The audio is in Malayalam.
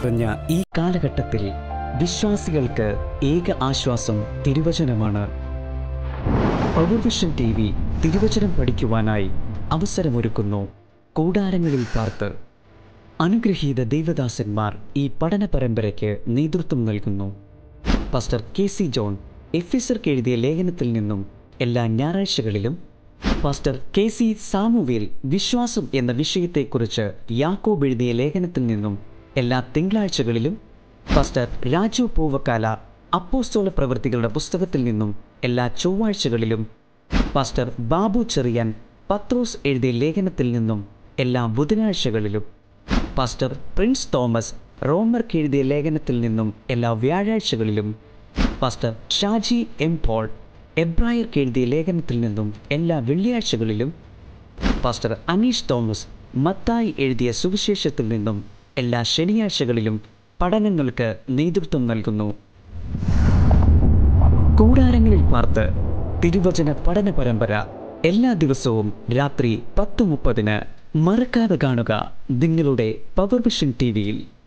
നിറഞ്ഞ ഈ കാലഘട്ടത്തിൽ വിശ്വാസികൾക്ക് ഏക ആശ്വാസം തിരുവചനമാണ് പവർവിഷൻ ടി വി തിരുവചനം പഠിക്കുവാനായി അവസരമൊരുക്കുന്നു കൂടാരങ്ങളിൽ പാർത്ത് അനുഗ്രഹീത ദൈവദാസന്മാർ ഈ പഠന പരമ്പരയ്ക്ക് നേതൃത്വം നൽകുന്നു പാസ്റ്റർ കെ സി ജോൺ എഫീസർക്ക് എഴുതിയ ലേഖനത്തിൽ നിന്നും എല്ലാ ഞായറാഴ്ചകളിലും പാസ്റ്റർ കെ സി സാമുവേൽ വിശ്വാസം എന്ന വിഷയത്തെക്കുറിച്ച് യാക്കോബ് എഴുതിയ ലേഖനത്തിൽ നിന്നും എല്ലാ തിങ്കളാഴ്ചകളിലും പാസ്റ്റർ രാജു പൂവക്കാല അപ്പോസ്തോല പ്രവൃത്തികളുടെ പുസ്തകത്തിൽ നിന്നും എല്ലാ ചൊവ്വാഴ്ചകളിലും പാസ്റ്റർ ബാബു ചെറിയാൻ പത്രോസ് എഴുതിയ ലേഖനത്തിൽ നിന്നും എല്ലാ ബുധനാഴ്ചകളിലും പാസ്റ്റർ പ്രിൻസ് തോമസ് റോമർക്ക് എഴുതിയ ലേഖനത്തിൽ നിന്നും എല്ലാ വ്യാഴാഴ്ചകളിലും പാസ്റ്റർ ഷാജി എം പോൾ എബ്രായർക്ക് എഴുതിയ ലേഖനത്തിൽ നിന്നും എല്ലാ വെള്ളിയാഴ്ചകളിലും പാസ്റ്റർ അനീഷ് തോമസ് മത്തായി എഴുതിയ സുവിശേഷത്തിൽ നിന്നും എല്ലാ ശനിയാഴ്ചകളിലും പഠനങ്ങൾക്ക് നേതൃത്വം നൽകുന്നു കൂടാരങ്ങളിൽ പാർത്ത് തിരുവചന പഠന പരമ്പര എല്ലാ ദിവസവും രാത്രി പത്ത് മുപ്പതിന് മറക്കാതെ കാണുക നിങ്ങളുടെ പവർ വിഷൻ ടി വിയിൽ